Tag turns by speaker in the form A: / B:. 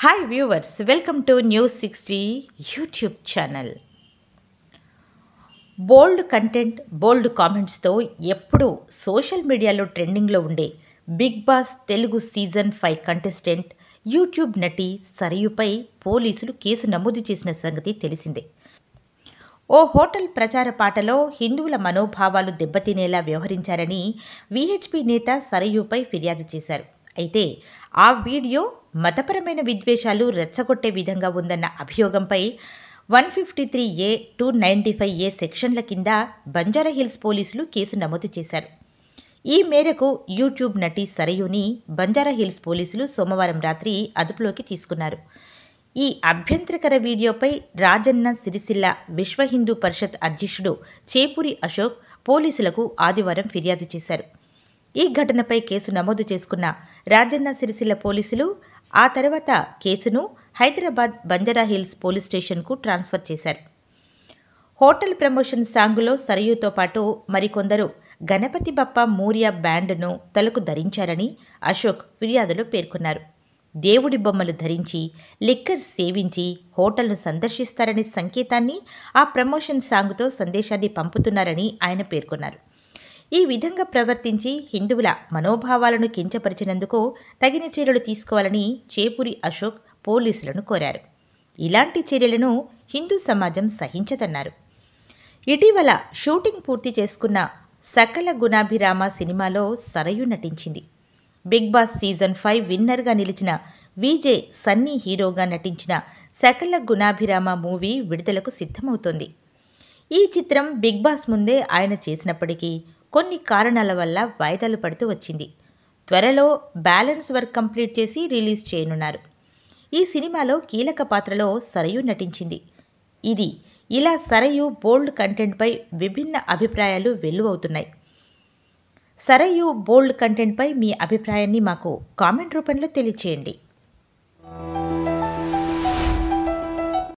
A: hi viewers welcome to news sixty YouTube channel bold content bold కామెంట్స్తో ఎప్పుడూ social మీడియాలో ట్రెండింగ్లో ఉండే Bigg Boss Telugu season five contestant YouTube నటి సరయుపై పోలీసులు కేసు నమోదు చేసిన సంగతి తెలిసిందే ఓ హోటల్ ప్రచార పాటలో హిందువుల మనోభావాలు దెబ్బతినేలా వ్యవహరించారని విహెచ్పి నేత సరయుపై ఫిర్యాదు చేశారు అయితే ఆ వీడియో మతపరమైన విద్వేషాలు రెచ్చగొట్టే విధంగా ఉందన్న అభియోగంపై one fifty three A two ninety five A సెక్షన్ల కింద బంజారాహిల్స్ పోలీసులు కేసు నమోదు చేశారు ఈ మేరకు యూట్యూబ్ నటి సరయుని బంజారాహిల్స్ పోలీసులు సోమవారం రాత్రి అదుపులోకి తీసుకున్నారు ఈ అభ్యంతరకర వీడియోపై రాజన్న సిరిసిల్ల విశ్వ హిందూ పరిషత్ అధ్యక్షుడు చేపూరి అశోక్ పోలీసులకు ఆదివారం ఫిర్యాదు చేశారు ఈ ఘటనపై కేసు నమోదు చేసుకున్న రాజన్న సిరిసిల్ల పోలీసులు ఆ తర్వాత కేసును హైదరాబాద్ బంజారాహిల్స్ పోలీస్ స్టేషన్కు ట్రాన్స్ఫర్ చేశారు హోటల్ ప్రమోషన్ సాంగులో సరయుతో పాటు మరికొందరు గణపతి బప్ప మూరియా బ్యాండ్ను తలకు ధరించారని అశోక్ ఫిర్యాదులో పేర్కొన్నారు దేవుడి బొమ్మలు ధరించి లిక్కర్ సేవించి హోటల్ను సందర్శిస్తారనే సంకేతాన్ని ఆ ప్రమోషన్ సాంగుతో సందేశాన్ని పంపుతున్నారని ఆయన పేర్కొన్నారు ఈ విధంగా ప్రవర్తించి హిందువుల మనోభావాలను కించపరిచినందుకు తగిన చర్యలు తీసుకోవాలని చేపూరి అశోక్ పోలీసులను కోరారు ఇలాంటి చర్యలను హిందూ సమాజం సహించదన్నారు ఇటీవల షూటింగ్ పూర్తి చేసుకున్న సకల గుణాభిరామ సినిమాలో సరయు నటించింది బిగ్ బాస్ సీజన్ ఫైవ్ విన్నర్గా నిలిచిన విజే సన్నీ హీరోగా నటించిన సకల గుణాభిరామ మూవీ విడుదలకు సిద్ధమవుతోంది ఈ చిత్రం బిగ్ బాస్ ముందే ఆయన చేసినప్పటికీ కొన్ని కారణాల వల్ల వాయిదాలు పడుతూ వచ్చింది త్వరలో బ్యాలెన్స్ వర్క్ కంప్లీట్ చేసి రిలీజ్ చేయనున్నారు ఈ సినిమాలో కీలక పాత్రలో సరయు నటించింది ఇది ఇలా సరయు బోల్డ్ కంటెంట్పై విభిన్న అభిప్రాయాలు వెల్లువవుతున్నాయి సరయు బోల్డ్ కంటెంట్పై మీ అభిప్రాయాన్ని మాకు కామెంట్ రూపంలో తెలియచేయండి